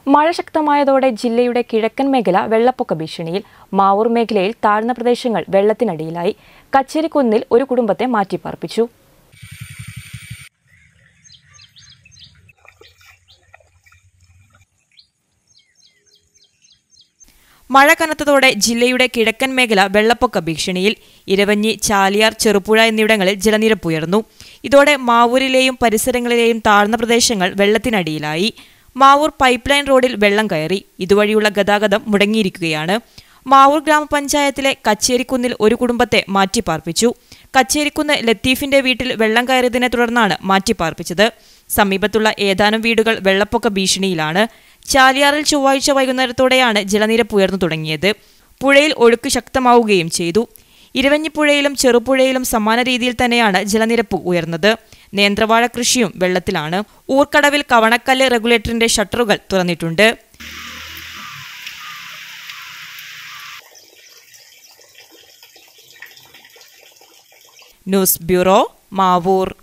മഴ ശക്തമായതോടെ ജില്ലയുടെ കിഴക്കൻ മേഖല വെള്ളപ്പൊക്ക ഭീഷണിയിൽ മാവൂർ മേഖലയിൽ താഴ്ന്ന പ്രദേശങ്ങൾ വെള്ളത്തിനടിയിലായി കച്ചേരിക്കുന്നിൽ ഒരു കുടുംബത്തെ മാറ്റിപ്പാർപ്പിച്ചു മഴ കനത്തതോടെ ജില്ലയുടെ കിഴക്കൻ മേഖല വെള്ളപ്പൊക്ക ഭീഷണിയിൽ ഇരവഞ്ഞി ചാലിയാർ ചെറുപുഴ എന്നിവിടങ്ങളിൽ ജലനിരപ്പ് ഉയർന്നു ഇതോടെ മാവൂരിലെയും പരിസരങ്ങളിലെയും താഴ്ന്ന പ്രദേശങ്ങൾ വെള്ളത്തിനടിയിലായി മാവൂർ പൈപ്പ് ലൈൻ റോഡിൽ വെള്ളം കയറി ഇതുവഴിയുള്ള ഗതാഗതം മുടങ്ങിയിരിക്കുകയാണ് മാവൂർ ഗ്രാമപഞ്ചായത്തിലെ കച്ചേരിക്കുന്നിൽ ഒരു കുടുംബത്തെ മാറ്റിപ്പാർപ്പിച്ചു കച്ചേരിക്കുന്ന് ലത്തീഫിന്റെ വീട്ടിൽ വെള്ളം കയറിയതിനെ തുടർന്നാണ് മാറ്റിപ്പാർപ്പിച്ചത് സമീപത്തുള്ള ഏതാനും വീടുകൾ വെള്ളപ്പൊക്ക ഭീഷണിയിലാണ് ചാലിയാറിൽ ചൊവ്വാഴ്ച വൈകുന്നേരത്തോടെയാണ് ജലനിരപ്പ് ഉയർന്നു തുടങ്ങിയത് പുഴയിൽ ഒഴുക്ക് ശക്തമാവുകയും ചെയ്തു ഇരവഞ്ഞിപ്പുഴയിലും ചെറുപുഴയിലും സമാന രീതിയിൽ തന്നെയാണ് ജലനിരപ്പ് ഉയർന്നത് നേന്ത്രവാഴ കൃഷിയും വെള്ളത്തിലാണ് ഊർക്കടവിൽ കവണക്കല്ല് റെഗുലേറ്ററിന്റെ ഷട്ടറുകൾ തുറന്നിട്ടുണ്ട് ന്യൂസ് ബ്യൂറോ മാവൂർ